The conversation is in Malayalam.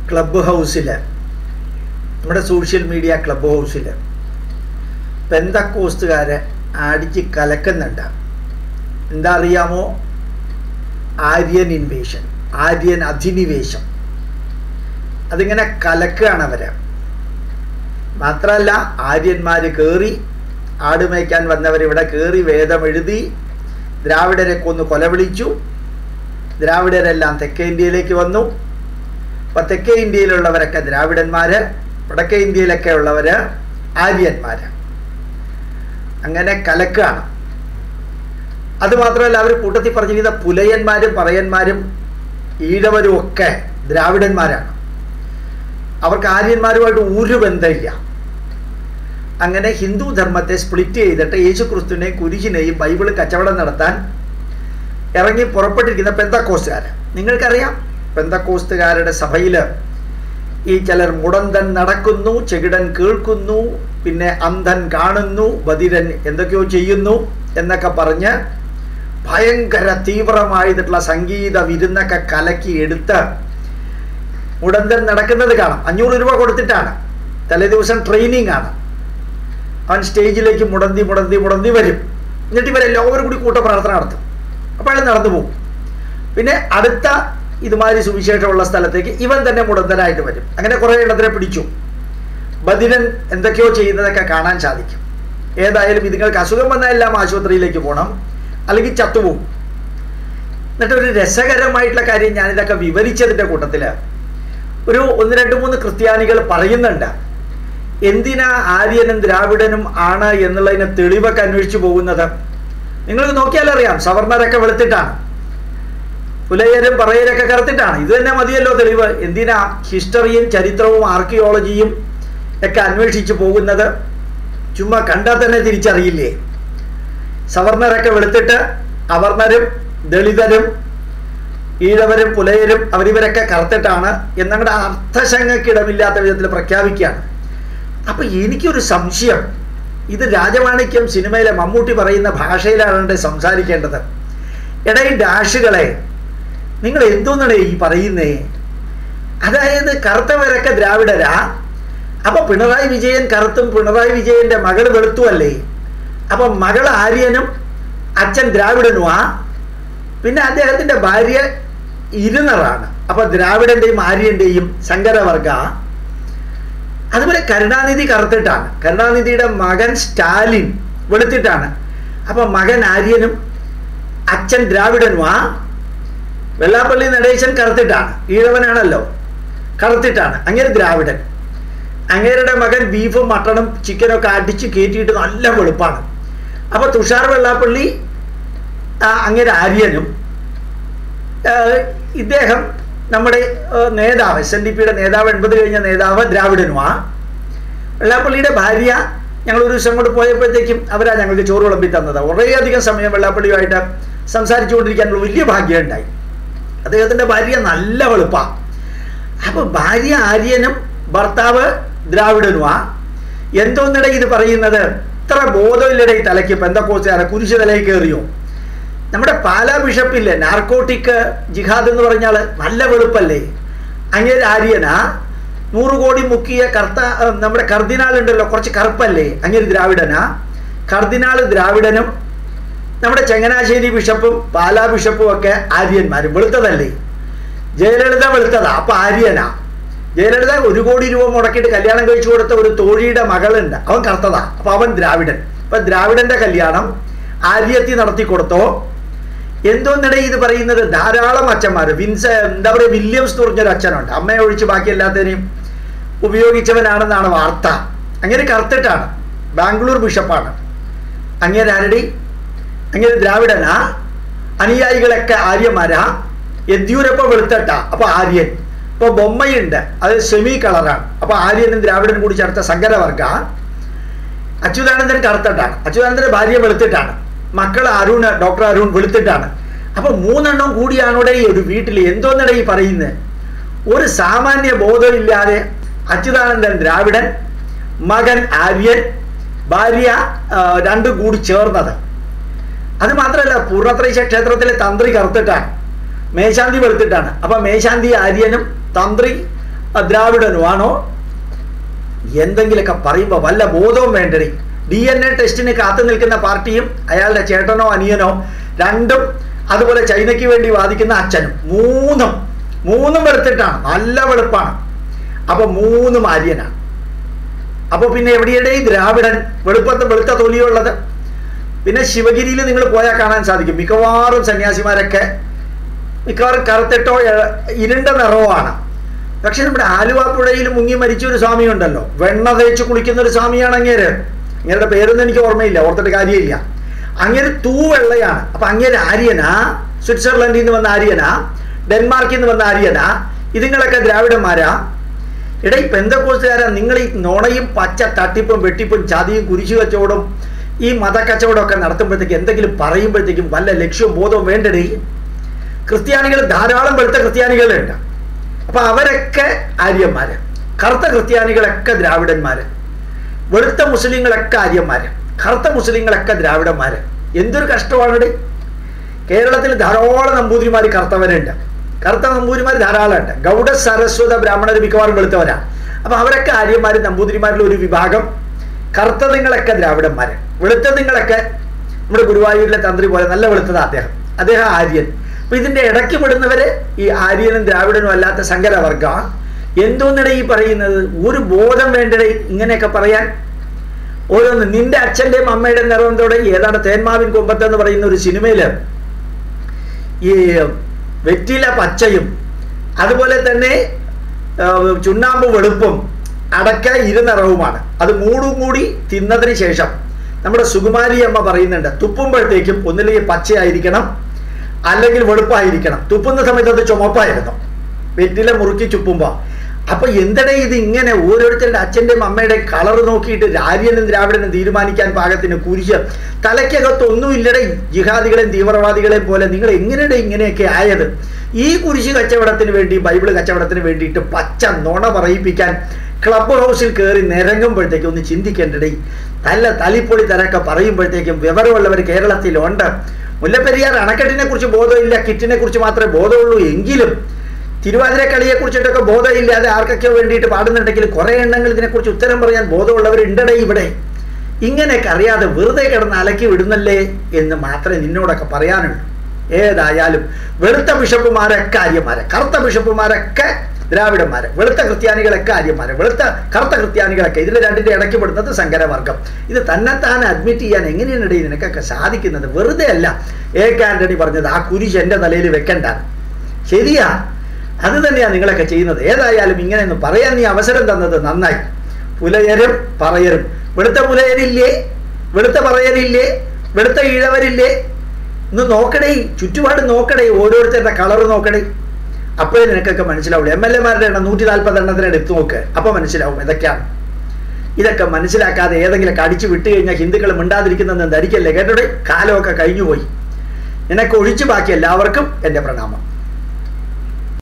ക്ലബ് ഹൗസിൽ നമ്മുടെ സോഷ്യൽ മീഡിയ ക്ലബ് ഹൗസിൽ പെന്തക്കോസ്റ്റുകാരെ അടിച്ച് കലക്കുന്നുണ്ട് എന്താ അറിയാമോ ആര്യൻ ഇൻവേഷൻ ആര്യൻ അധിനിവേശം അതിങ്ങനെ കലക്കുകയാണ് അവര് മാത്രമല്ല ആര്യന്മാർ കയറി ആട് മേയ്ക്കാൻ വന്നവരിവിടെ കയറി വേദം എഴുതി ദ്രാവിഡരെ കൊന്ന് കൊലവിളിച്ചു ദ്രാവിഡരെല്ലാം തെക്കേ ഇന്ത്യയിലേക്ക് വന്നു അപ്പം തെക്കേ ഇന്ത്യയിലുള്ളവരൊക്കെ ദ്രാവിഡന്മാർ വടക്കേ ഇന്ത്യയിലൊക്കെ ഉള്ളവർ ആര്യന്മാർ അങ്ങനെ കലക്കാണ് അതുമാത്രമല്ല അവർ കൂട്ടത്തിൽ പറഞ്ഞിരിക്കുന്ന പുലയന്മാരും പറയന്മാരും ഈഴവരും ഒക്കെ ദ്രാവിഡന്മാരാണ് അവർക്ക് ആര്യന്മാരുമായിട്ട് ഒരു ബന്ധമില്ല അങ്ങനെ ഹിന്ദു ധർമ്മത്തെ സ്പ്ലിറ്റ് ചെയ്തിട്ട് യേശു ക്രിസ്തുവിനെയും കുരിശിനെയും ബൈബിള് കച്ചവടം നടത്താൻ ഇറങ്ങി പുറപ്പെട്ടിരിക്കുന്ന പെന്തക്കോസ്റ്റുകാർ നിങ്ങൾക്കറിയാം പെന്തക്കോസ്റ്റുകാരുടെ സഭയിൽ ഈ ചിലർ മുടന്തൻ നടക്കുന്നു ചെകിടൻ കേൾക്കുന്നു പിന്നെ അന്ധൻ കാണുന്നു ബധിരൻ എന്തൊക്കെയോ ചെയ്യുന്നു എന്നൊക്കെ പറഞ്ഞ് ഭയങ്കര തീവ്രമായിട്ടുള്ള സംഗീത വിരുന്നൊക്കെ കലക്കി എടുത്ത് മുടന്തൻ നടക്കുന്നത് കാണാം അഞ്ഞൂറ് രൂപ കൊടുത്തിട്ടാണ് തലേ ദിവസം ട്രെയിനിങ് ആണ് അവൻ സ്റ്റേജിലേക്ക് മുടന്തി മുടന്തി മുടന്തി വരും എന്നിട്ട് ഇവരെല്ലാവരും കൂടി കൂട്ട പ്രാർത്ഥന നടത്തും അപ്പോൾ അയാൾ നടന്നു പോകും പിന്നെ അടുത്ത ഇതുമാതിരി സുവിശേഷമുള്ള സ്ഥലത്തേക്ക് ഇവൻ തന്നെ മുടന്തനായിട്ട് വരും അങ്ങനെ കുറേ എണ്ണത്തിനെ പിടിച്ചു ബദിരൻ എന്തൊക്കെയോ ചെയ്യുന്നതൊക്കെ കാണാൻ സാധിക്കും ഏതായാലും ഇതുങ്ങൾക്ക് അസുഖം വന്നാൽ എല്ലാം ആശുപത്രിയിലേക്ക് പോകണം അല്ലെങ്കിൽ ചത്തുപോകും എന്നിട്ട് ഒരു രസകരമായിട്ടുള്ള കാര്യം ഞാനിതൊക്കെ വിവരിച്ചതിൻ്റെ കൂട്ടത്തിൽ ഒരു ഒന്ന് രണ്ട് മൂന്ന് ക്രിസ്ത്യാനികൾ പറയുന്നുണ്ട് എന്തിനാ ആര്യനും ദ്രാവിഡനും ആണ് എന്നുള്ളതിന് തെളിവൊക്കെ അന്വേഷിച്ചു പോകുന്നത് നിങ്ങൾക്ക് നോക്കിയാലറിയാം സവർണരൊക്കെ വെളുത്തിട്ടാണ് പുലയരും പറയരൊക്കെ കറുത്തിട്ടാണ് ഇത് തന്നെ മതിയല്ലോ തെളിവ് എന്തിനാ ഹിസ്റ്ററിയും ചരിത്രവും ആർക്കിയോളജിയും ഒക്കെ അന്വേഷിച്ചു പോകുന്നത് ചുമ്മാ കണ്ടാൽ തന്നെ തിരിച്ചറിയില്ലേ സവർണരൊക്കെ വെളുത്തിട്ട് അവർണരും ദളിതരും ഈഴവരും പുലയരും അവരിവരൊക്കെ കറുത്തിട്ടാണ് എന്നങ്ങളുടെ അർത്ഥശങ്കക്കിടമില്ലാത്ത വിധത്തിൽ പ്രഖ്യാപിക്കുകയാണ് അപ്പൊ എനിക്കൊരു സംശയം ഇത് രാജമാണിക്യം സിനിമയിലെ മമ്മൂട്ടി പറയുന്ന ഭാഷയിലാണ് സംസാരിക്കേണ്ടത് എടാ ഈ ഡാഷുകളെ നിങ്ങൾ എന്തോന്നാണ് ഈ പറയുന്നേ അതായത് കറുത്തവരൊക്കെ ദ്രാവിഡരാ അപ്പൊ പിണറായി വിജയൻ കറുത്തും പിണറായി വിജയന്റെ മകൾ വെളുത്തുമല്ലേ അപ്പൊ മകൾ ആര്യനും അച്ഛൻ ദ്രാവിഡനുമാ പിന്നെ അദ്ദേഹത്തിന്റെ ഭാര്യ ഇരുന്നറാണ് അപ്പൊ ദ്രാവിഡന്റെയും ആര്യന്റെയും സങ്കരവർഗ അതുപോലെ കരുണാനിധി കറുത്തിട്ടാണ് കരുണാനിധിയുടെ മകൻ സ്റ്റാലിൻ വെളുത്തിട്ടാണ് അപ്പൊ മകൻ ആര്യനും അച്ഛൻ ദ്രാവിഡനുമാ വെള്ളാപ്പള്ളി നടേശൻ കറുത്തിട്ടാണ് ഈഴവനാണല്ലോ കറുത്തിട്ടാണ് അങ്ങനെ ദ്രാവിഡൻ അങ്ങേരുടെ മകൻ ബീഫും മട്ടണും ചിക്കനും ഒക്കെ അടിച്ച് കയറ്റിയിട്ട് നല്ല വെളുപ്പാണ് അപ്പൊ തുഷാർ വെള്ളാപ്പള്ളി അങ്ങേരെ ആര്യനും ഇദ്ദേഹം നമ്മുടെ നേതാവ് എസ് എൻ ഡി പിയുടെ നേതാവ് എൺപത് കഴിഞ്ഞ നേതാവ് ദ്രാവിഡനുമാ വെള്ളാപ്പള്ളിയുടെ ഭാര്യ ഞങ്ങൾ ഒരു ദിവസം കൊണ്ട് പോയപ്പോഴത്തേക്കും അവരാ ഞങ്ങൾക്ക് ചോറ് വിളമ്പി തന്നത് കുറേയധികം സമയം വെള്ളാപ്പള്ളിയുമായിട്ട് സംസാരിച്ചുകൊണ്ടിരിക്കാനുള്ള വലിയ ഭാഗ്യം ഉണ്ടായി അദ്ദേഹത്തിൻ്റെ ഭാര്യ നല്ല വെളുപ്പാ അപ്പൊ ഭാര്യ ആര്യനും ഭർത്താവ് ദ്രാവിഡനുമാ എന്തോന്നിടെ ഇത് പറയുന്നത് ഇത്ര ബോധമില്ലടെ ഈ തലയ്ക്ക് പെന്തക്കോസ്റ്റുകാരെ കുരിശ് തലയിൽ കയറിയോ നമ്മുടെ പാലാ ബിഷപ്പില്ലേ നാർക്കോട്ടിക് ജിഹാദ് എന്ന് പറഞ്ഞാൽ നല്ല വെളുപ്പല്ലേ അങ്ങേര് ആര്യനാ നൂറ് കോടി മുക്കിയ കർത്ത നമ്മുടെ കർദിനാൾ ഉണ്ടല്ലോ കുറച്ച് കറുപ്പല്ലേ അങ്ങേര് ദ്രാവിഡനാ കർദിനാൾ ദ്രാവിഡനും നമ്മുടെ ചങ്ങനാശ്ശേരി ബിഷപ്പും പാലാ ബിഷപ്പും ഒക്കെ ആര്യന്മാരും വെളുത്തതല്ലേ ജയലളിത വെളുത്തതാ അപ്പൊ ആര്യനാ ജയലളിത ഒരു കോടി രൂപ മുടക്കിയിട്ട് കല്യാണം കഴിച്ചു കൊടുത്ത ഒരു തോഴിയുടെ മകളുണ്ട് അവൻ കറുത്തതാ അപ്പൊ അവൻ ദ്രാവിഡൻ അപ്പൊ ദ്രാവിഡന്റെ കല്യാണം ആര്യത്തി നടത്തി കൊടുത്തോ എന്തോന്നിടെ ഇത് പറയുന്നത് ധാരാളം അച്ഛന്മാർ വിൻസ എന്താ പറയുക വില്യംസ് എന്ന് പറഞ്ഞൊരു അച്ഛനുണ്ട് അമ്മയെ ഒഴിച്ച് ബാക്കി എല്ലാത്തിനെയും ഉപയോഗിച്ചവനാണെന്നാണ് വാർത്ത അങ്ങനെ കറുത്തിട്ടാണ് ബാംഗ്ലൂർ ബിഷപ്പാണ് അങ്ങേര് ആരുടെ അങ്ങേര് ദ്രാവിഡനാ അനുയായികളൊക്കെ ആര്യന്മാരാ യെദ്യൂരപ്പ വെളുത്തട്ട അപ്പൊ ആര്യൻ ഇപ്പൊ ബൊമ്മയുണ്ട് അത് സെമി കളറാണ് അപ്പൊ ആര്യനും ദ്രാവിഡനും കൂടി ചേർത്ത സങ്കരവർഗ അച്യുതാനന്ദൻ കറുത്തിട്ടാണ് അച്യുതാനന്ദന്റെ ഭാര്യ വെളുത്തിട്ടാണ് മക്കൾ അരുൺ ഡോക്ടർ അരുൺ വെളുത്തിട്ടാണ് അപ്പൊ മൂന്നെണ്ണം കൂടിയാണോടെ ഈ ഒരു വീട്ടിൽ എന്തോന്നടെ ഈ പറയുന്നത് ഒരു സാമാന്യ ബോധമില്ലാതെ അച്യുതാനന്ദൻ ദ്രാവിഡൻ മകൻ ആര്യൻ ഭാര്യ രണ്ടും കൂടി ചേർന്നത് അത് മാത്രമല്ല പൂർണ്ണത്രൈശ ക്ഷേത്രത്തിലെ തന്ത്രി കറുത്തിട്ടാണ് മേശാന്തി വെളുത്തിട്ടാണ് അപ്പൊ മേശാന്തി ആര്യനും തന്ത്രി ദ്രാവിഡനോ ആണോ എന്തെങ്കിലുമൊക്കെ പറയുമ്പോൾ വല്ല ബോധവും വേണ്ടടി ഡി എൻ എ ടെസ്റ്റിന് കാത്തു നിൽക്കുന്ന പാർട്ടിയും അയാളുടെ ചേട്ടനോ അനിയനോ രണ്ടും അതുപോലെ ചൈനയ്ക്ക് വേണ്ടി വാദിക്കുന്ന അച്ഛനും മൂന്നും മൂന്നും വെളുത്തിട്ടാണ് നല്ല വെളുപ്പാണ് അപ്പൊ മൂന്നും ആര്യനാണ് അപ്പൊ പിന്നെ എവിടെയുടെ ഈ ദ്രാവിഡൻ വെളുപ്പത്ത് വെളുത്ത തൊലിയുള്ളത് പിന്നെ ശിവഗിരിയിൽ നിങ്ങൾ പോയാൽ കാണാൻ സാധിക്കും മിക്കവാറും സന്യാസിമാരൊക്കെ മിക്കവാറും കറുത്തിട്ടോ എ- ഇരുണ്ട നിറവോ ആണ് പക്ഷെ നമ്മുടെ ആലുവ പുഴയിൽ മുങ്ങി മരിച്ച ഒരു സ്വാമി ഉണ്ടല്ലോ വെണ്ണ തേച്ച് കുളിക്കുന്ന ഒരു സ്വാമിയാണ് അങ്ങേര് അങ്ങേരുടെ പേരൊന്നും എനിക്ക് ഓർമ്മയില്ല ഓർത്തിട്ട് കാര്യമില്ല അങ്ങേര് തൂവെള്ളയാണ് അപ്പൊ അങ്ങേര് ആര്യനാ സ്വിറ്റ്സർലൻഡിൽ നിന്ന് വന്ന ആര്യനാ ഡെൻമാർക്കിൽ നിന്ന് വന്ന ആര്യനാ ഇതുങ്ങളൊക്കെ ദ്രാവിഡന്മാരാ എടാ ഈ പെന്തക്കോസ്തുകാരാ നിങ്ങൾ ഈ നുണയും പച്ച തട്ടിപ്പും വെട്ടിപ്പും ചതിയും കുരിശു കച്ചവടവും ഈ മതക്കച്ചവടം ഒക്കെ നടത്തുമ്പോഴത്തേക്ക് എന്തെങ്കിലും പറയുമ്പോഴത്തേക്കും വല്ല ലക്ഷ്യവും ബോധവും വേണ്ടടേ ക്രിസ്ത്യാനികൾ ധാരാളം വെളുത്ത ക്രിസ്ത്യാനികളുണ്ട് അപ്പൊ അവരൊക്കെ ആര്യന്മാര് കറുത്ത ക്രിസ്ത്യാനികളൊക്കെ ദ്രാവിഡന്മാര് വെളുത്ത മുസ്ലിങ്ങളൊക്കെ ആര്യന്മാര് കറുത്ത മുസ്ലിങ്ങളൊക്കെ ദ്രാവിഡന്മാര് എന്തൊരു കഷ്ടമാണ് കേരളത്തിൽ ധാരാളം നമ്പൂതിരിമാർ കറുത്തവരുണ്ട് കറുത്ത നമ്പൂതിരിമാർ ധാരാളമുണ്ട് ഗൗഡ സരസ്വത ബ്രാഹ്മണർ മിക്കവാറും വെളുത്തവരാണ് അപ്പൊ അവരൊക്കെ ആര്യന്മാരും നമ്പൂതിരിമാരിൽ ഒരു വിഭാഗം കറുത്ത നിങ്ങളൊക്കെ ദ്രാവിഡന്മാര് വെളുത്ത നിങ്ങളൊക്കെ നമ്മുടെ ഗുരുവായൂരിലെ തന്ത്രി പോലെ നല്ല വെളുത്തതാ അദ്ദേഹം അദ്ദേഹം ആര്യൻ അപ്പൊ ഇതിന്റെ ഇടയ്ക്ക് പെടുന്നവര് ഈ ആര്യനും ദ്രാവിഡനും അല്ലാത്ത സങ്കരവർഗ എന്തോന്നിടെ ഈ പറയുന്നത് ഒരു ബോധം വേണ്ടടേ ഇങ്ങനെയൊക്കെ പറയാൻ ഓരോന്ന് നിന്റെ അച്ഛന്റെയും അമ്മയുടെയും നിറവന്തോടെ ഏതാണ് തേന്മാവിൻ കൊമ്പത്ത് എന്ന് പറയുന്ന ഒരു സിനിമയില് ഈ വെറ്റില പച്ചയും അതുപോലെ തന്നെ ആ, ചുണ്ണാമ്പ് വെളുപ്പും അടക്ക ഇരുനിറവുമാണ് അത് മൂടും കൂടി തിന്നതിന് ശേഷം നമ്മുടെ സുകുമാരി അമ്മ പറയുന്നുണ്ട് തുപ്പുമ്പോഴത്തേക്കും ഒന്നില്ലെങ്കിൽ പച്ചയായിരിക്കണം അല്ലെങ്കിൽ വെളുപ്പായിരിക്കണം തുപ്പുന്ന സമയത്ത് അത് ചുമപ്പായിരുന്നു വെറ്റില മുറുക്കി ചുപ്പുമ്പോൾ അപ്പൊ എന്തടേ ഇത് ഇങ്ങനെ ഓരോരുത്തരുടെ അച്ഛൻ്റെയും അമ്മയുടെയും കളർ നോക്കിയിട്ട് ആര്യനും ദ്രാവിഡനും തീരുമാനിക്കാൻ പാകത്തിന് കുരിശ് തലയ്ക്കകത്ത് ഒന്നുമില്ലടേ ജിഹാദികളെയും തീവ്രവാദികളെയും പോലെ നിങ്ങൾ എങ്ങനെയുടെ ഇങ്ങനെയൊക്കെ ആയത് ഈ കുരിശ് കച്ചവടത്തിന് വേണ്ടി ബൈബിള് കച്ചവടത്തിന് വേണ്ടിയിട്ട് പച്ച നുണ പറയിപ്പിക്കാൻ ക്ലബ് ഹൗസിൽ കയറി നിരങ്ങുമ്പോഴത്തേക്കും ഒന്ന് ചിന്തിക്കേണ്ടടേ നല്ല തലിപ്പൊളി തരൊക്കെ പറയുമ്പോഴത്തേക്കും വിവരമുള്ളവർ കേരളത്തിലുണ്ട് മുല്ലപ്പെരിയാർ അണക്കെട്ടിനെ കുറിച്ച് ബോധമില്ല കിറ്റിനെ കുറിച്ച് മാത്രമേ ബോധമുള്ളൂ എങ്കിലും തിരുവാതിര കളിയെ കുറിച്ചിട്ടൊക്കെ ബോധമില്ലാതെ ആർക്കൊക്കെയോ വേണ്ടിയിട്ട് പാടുന്നുണ്ടെങ്കിൽ കുറെ എണ്ണങ്ങൾ ഇതിനെക്കുറിച്ച് ഉത്തരം പറയാൻ ബോധമുള്ളവരുണ്ടടേ ഇവിടെ ഇങ്ങനെയൊക്കെ അറിയാതെ വെറുതെ കിടന്ന് അലക്കി വിടുന്നല്ലേ എന്ന് മാത്രമേ നിന്നോടൊക്കെ പറയാനുള്ളൂ ഏതായാലും വെളുത്ത ബിഷപ്പുമാരൊക്കെ ആര്യന്മാരെ കറുത്ത ബിഷപ്പുമാരൊക്കെ ദ്രാവിഡന്മാരെ വെളുത്ത ക്രിസ്ത്യാനികളൊക്കെ ആര്യന്മാരെ വെളുത്ത കറുത്ത ക്രിസ്ത്യാനികളൊക്കെ ഇതിൽ രണ്ടിന്റെ ഇടയ്ക്ക് പെടുന്നത് സങ്കരവർഗം ഇത് തന്നെത്താൻ അഡ്മിറ്റ് ചെയ്യാൻ എങ്ങനെയാണ് ഇടയിൽ നിനക്കൊക്കെ സാധിക്കുന്നത് വെറുതെ അല്ല എ കെ ആന്റണി പറഞ്ഞത് ആ കുരിശ് എൻ്റെ തലയിൽ വെക്കണ്ട ശരിയാ അത് തന്നെയാണ് നിങ്ങളൊക്കെ ചെയ്യുന്നത് ഏതായാലും ഇങ്ങനെയൊന്ന് പറയാൻ നീ അവസരം തന്നത് നന്നായി പുലയരും പറയരും വെളുത്ത പുലയരില്ലേ വെളുത്ത പറയരില്ലേ വെളുത്ത ഇഴവരില്ലേ ഒന്ന് നോക്കണേ ചുറ്റുപാട് നോക്കണേ ഓരോരുത്തരുടെ കളർ നോക്കണേ അപ്പോഴേ നിനക്കൊക്കെ മനസ്സിലാവുള്ളൂ എം എൽ എമാരുടെ എണ്ണം നൂറ്റി നാൽപ്പത് എണ്ണത്തിന് എടുത്തു നോക്ക് അപ്പൊ മനസ്സിലാവും ഇതൊക്കെയാണ് ഇതൊക്കെ മനസ്സിലാക്കാതെ ഏതെങ്കിലും അടിച്ചു വിട്ടു കഴിഞ്ഞാൽ ഹിന്ദുക്കൾ മിണ്ടാതിരിക്കുന്നതെന്ന് ധരിക്കല്ലേ കേട്ടോടെ കാലമൊക്കെ കഴിഞ്ഞുപോയി നിനക്ക് ഒഴിച്ചു ബാക്കി എല്ലാവർക്കും എൻ്റെ പ്രണാമം